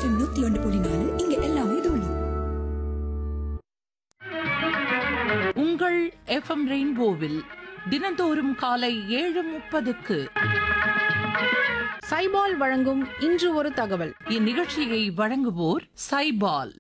FM நூத்தி ஒன்று புள்ளி நாலு இங்க எல்லாமே தோழி உங்கள் எஃப்எம் ரெயின்போவில் தினந்தோறும் காலை ஏழு முப்பதுக்கு சைபால் வழங்கும் இன்று ஒரு தகவல் இந்நிகழ்ச்சியை வழங்குவோர் சைபால்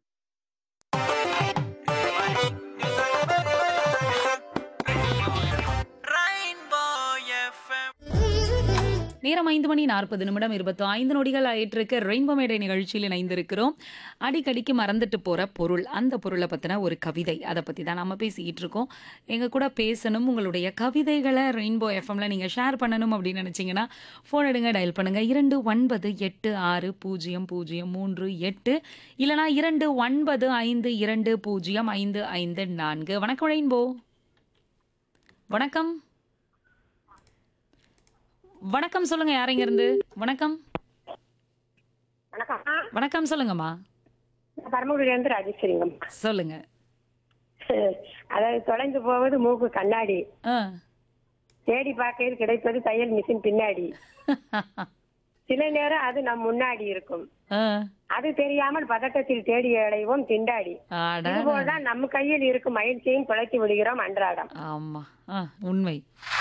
நேரம் ஐந்து மணி நாற்பது நிமிடம் இருபத்தி ஐந்து நொடிகள் ஆயிட்டிருக்க ரெயின்போ மேடை நிகழ்ச்சியில் இணைந்திருக்கிறோம் அடிக்கடிக்கு மறந்துட்டு போற பொருள் அந்த பொருளை பத்தின ஒரு கவிதை அதை பத்தி தான் நம்ம பேசிக்கிட்டு இருக்கோம் எங்க கூட பேசணும் உங்களுடைய கவிதைகளை ரெயின்போ எஃப்எம்ல நீங்க ஷேர் பண்ணணும் அப்படின்னு நினைச்சீங்கன்னா ஃபோன் எடுங்க டயல் பண்ணுங்க இரண்டு ஒன்பது எட்டு ஆறு பூஜ்ஜியம் பூஜ்ஜியம் மூன்று எட்டு இல்லனா இரண்டு ஒன்பது ஐந்து இரண்டு பூஜ்ஜியம் ஐந்து ஐந்து நான்கு வணக்கம் ரெயின்போ வணக்கம் வணக்கம் சொல்லுங்க யாருங்க இருந்து வணக்கம் வணக்கம் வணக்கம் சொல்லுங்கம்மா நான் பரமக்குடியில இருந்து ராஜேஸ்வரிங்கம்மா சொல்லுங்க அதாவது தொலைந்து போவது மூக்கு கண்ணாடி ஆ. தேடி பார்க்கையில் கிடைப்பது தையல் மிஷின் பின்னாடி சில நேரம் அது நம் முன்னாடி இருக்கும் ஆ. அது தெரியாமல் பதட்டத்தில் தேடி அடைவோம் திண்டாடி அட. இதுபோல்தான் நம்ம கையில் இருக்கும் மகிழ்ச்சியையும் தொலைத்து விடுகிறோம் அன்றாடம் ஆமா ஆ, உண்மை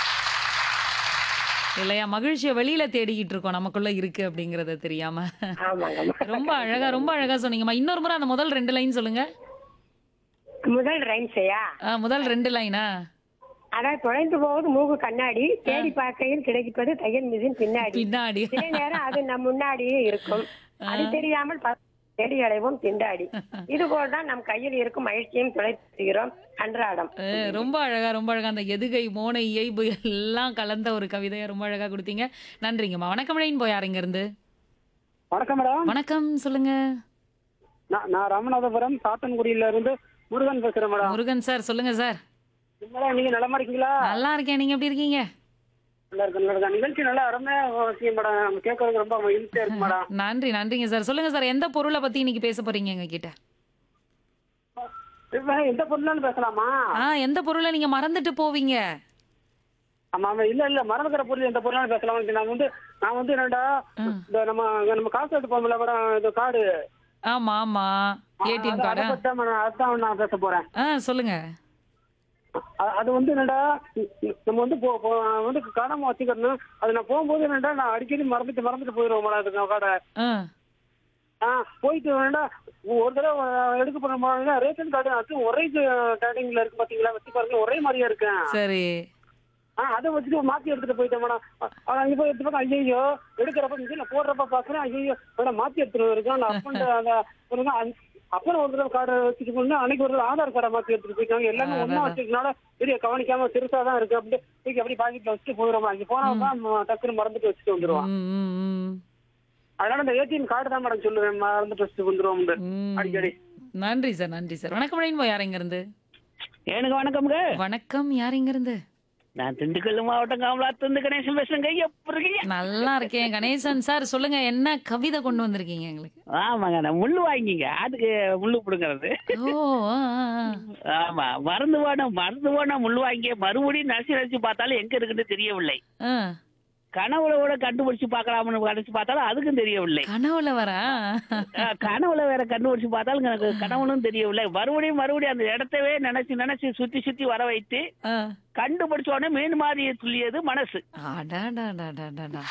இல்லையா மகிழ்ச்சியை வெளியில தேடிக்கிட்டு இருக்கோம் நமக்குள்ள இருக்கு அப்படிங்கறத தெரியாம ஆமாங்கம்மா ரொம்ப அழகா ரொம்ப அழகா சொன்னீங்கம்மா இன்னொரு முறை அந்த முதல் ரெண்டு லைன் சொல்லுங்க முதல் ரைம்ஸையா ஆ, முதல் ரெண்டு லைனா அதாவது தொலைந்து போவது மூக்கு கண்ணாடி தேடி பார்க்கையில் கிடைப்பது தையல் மிஷின் பின்னாடி பின்னாடி சில நேரம் அது நம் முன்னாடியே இருக்கும் அது தெரியாமல் ப- தேடி அடைவோம் திண்டாடி இது போல்தான் நம் கையில் இருக்கும் மகிழ்ச்சியையும் தொலைத்துகிறோம் அன்றாடம் ஆ, ரொம்ப அழகா ரொம்ப அழகா அந்த எதுகை மோனை இயல்பு எல்லாம் கலந்த ஒரு கவிதையை ரொம்ப அழகா கொடுத்தீங்க நன்றிங்கம்மா வணக்கம் ரெயின் போய் யாருங்க இருந்து வணக்கம் மேடம் வணக்கம் சொல்லுங்க நான் நான் ராமநாதபுரம் சாத்தன்குடியில இருந்து முருகன் பேசுறேன் மேடம் முருகன் சார் சொல்லுங்க சார் மேடம் நீங்க நலமா இருக்கீங்களா நல்லா இருக்கேன் நீங்க எப்படி இருக்கீங்க நல்லா இருக்கு நல்லா இருக்கு நிகழ்ச்சி நல்லா அருமையா இருக்கீங்க மேடம் நம்ம கேட்கறதுக்கு ரொம்ப மகிழ்ச்சியா இருக்கு மேடம் நன்றி நன்றிங்க சார் சொல்லுங்க சார் எந்த பொருளை பத்தி இன்னைக்கு பேச போறீங்க எங்க கிட்ட இப்ப எந்த பொருளாலும் பேசலாமா ஆ எந்த பொருளை நீங்க மறந்துட்டு போவீங்க ஆமா ஆமா இல்ல இல்ல மறந்துக்கிற பொருள் எந்த பொருளாலும் பேசலாம் நான் வந்து நான் வந்து என்னடா இந்த நம்ம நம்ம காசு எடுப்போம்ல மேடம் இந்த கார்டு ஆமா ஆமா ஏடிஎம் அதை கார்டா பத்தி தான் மேடம் அதுதான் நான் பேச போறேன் ஆ சொல்லுங்க அ- அது வந்து என்னடா நம்ம வந்து போ- போ- வந்து காணாம வச்சுக்கணும் அது நான் போகும்போது என்னடா நான் அடிக்கடி மறந்துட்டு மறந்துட்டு போயிடுவோம் மேடம் அதுக்கு கார்டை ஆ ஆ போயிட்டு வேணா ஒரு தடவை எடுக்க போன ரேஷன் கார்டு அது ஒரே கேட்டரிங்ல இருக்கு பாத்தீங்களா வச்சு பாருங்க ஒரே மாதிரியா இருக்கு சரி ஆ அதை வச்சுட்டு மாத்தி எடுத்துட்டு போயிட்டேன் மேடம் அங்க போய் எடுத்து பார்த்தா ஐயோ எடுக்கிறப்ப இருந்துச்சு நான் போடுறப்ப பாக்குறேன் ஐயோ மேடம் மாத்தி எடுத்துட்டு இருக்கேன் நான் அப்பன் அந்த சொல்லுங்க அப்புறம் ஒரு தடவை கார்டு வச்சுட்டு போனா அன்னைக்கு ஒரு தடவை ஆதார் கார்டை மாத்தி எடுத்துட்டு போயிட்டாங்க எல்லாமே ஒண்ணா வச்சுக்கனால பெரிய கவனிக்காம சிறுசா தான் இருக்கு அப்படி தூக்கி அப்படி பாக்கெட்ல வச்சுட்டு போயிடுவோம் அங்க போனவங்க டக்குன்னு மறந்துட்டு வச்சுட்டு வந்துருவான் ம், ம், ம். அதனால இந்த ஏடிஎம் கார்டு தான் மேடம் சொல்லுவேன் மறந்துட்டு வச்சுட்டு வந்துருவோம் ம். அடிக்கடி நன்றி சார் நன்றி சார் வணக்கம் ரெயின் போய் யாருங்க இருந்து எனக்கு வணக்கம்ங்க வணக்கம் யாருங்க இருந்து நான் திண்டுக்கல் மாவட்டம் காமலாத்திருந்து கணேசன் பேசுறேங்க எப்படி இருக்கீங்க நல்லா இருக்கேன் கணேசன் சார் சொல்லுங்க என்ன கவிதை கொண்டு வந்திருக்கீங்க எங்களுக்கு ஆமாங்க நான் முள்ளு வாங்கிங்க அதுக்கு முள்ளு பிடுங்கிறது ஓ ஆ, ஆ, ஆ. ஆமா மறந்து போன மறந்து போன முள்ளு வாங்கி மறுபடியும் நசி நசி பார்த்தாலும் எங்க இருக்குன்னு தெரியவில்லை ஆ, கனவுல கூட கண்டுபிடிச்சு பார்க்கலாம்னு கடைசி பார்த்தாலும் அதுக்கும் தெரியவில்லை கனவுல வரா அஹ், கனவுல வேற கண்டுபிடிச்சு பார்த்தாலும் எனக்கு கனவுலும் தெரியவில்லை மறுபடியும் மறுபடியும் அந்த இடத்தவே நினைச்சு நினைச்சு சுத்தி சுத்தி வர வைத்து ஆ. கண்டுபிடிச்ச உடனே மீன் மாதிரி துள்ளியது மனசு அடாடாடாடாடாடா.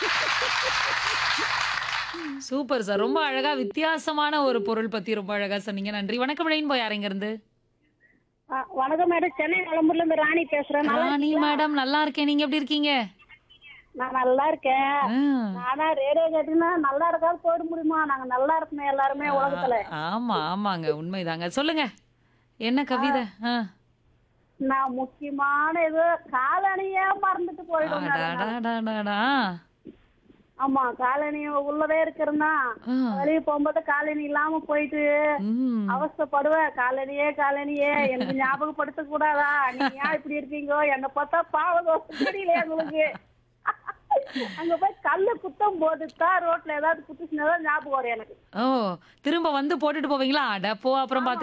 சூப்பர் சார் ரொம்ப அழகா வித்தியாசமான ஒரு பொருள் பத்தி ரொம்ப அழகா சொன்னீங்க நன்றி வணக்கம் ரெயின் போய் யாருங்க இருந்து வணக்கம் மேடம் சென்னை நலம்பூர்ல இருந்து ராணி பேசுறேன் ராணி மேடம் நல்லா இருக்கேன் நீங்க எப்படி இருக்கீங்க நான் நல்லா இருக்கேன் ஆ. ஆனா ரேடியோ கேட்டீங்கன்னா நல்லா இருக்காது போயிட முடியுமா நாங்க நல்லா இருக்கணும் எல்லாருமே உலகத்துல ஆமா ஆமாங்க உண்மைதாங்க சொல்லுங்க என்ன கவிதை ஆ. நான் முக்கியமான இது காலணியே மறந்துட்டு போயிடும் அடாடாடாடாடா. ஆமா காலனி உள்ளதே இருக்கிறதா ஆ. வெளியே போகும்போது காலனி இல்லாம போயிட்டு ம். அவஸ்தைப்படுவேன் காலனியே காலனியே எனக்கு ஞாபகப்படுத்த கூடாதா நீங்க ஏன் இப்படி இருக்கீங்க என்ன பார்த்தா பாவம் தெரியல உங்களுக்கு அங்க போய் கல்லு குத்தம் போது தான் ரோட்ல ஏதாவது குத்துச்சுன்னா ஞாபகம் வரும் எனக்கு ஓ திரும்ப வந்து போட்டுட்டு போவீங்களா அட போ அப்புறம் பாத்து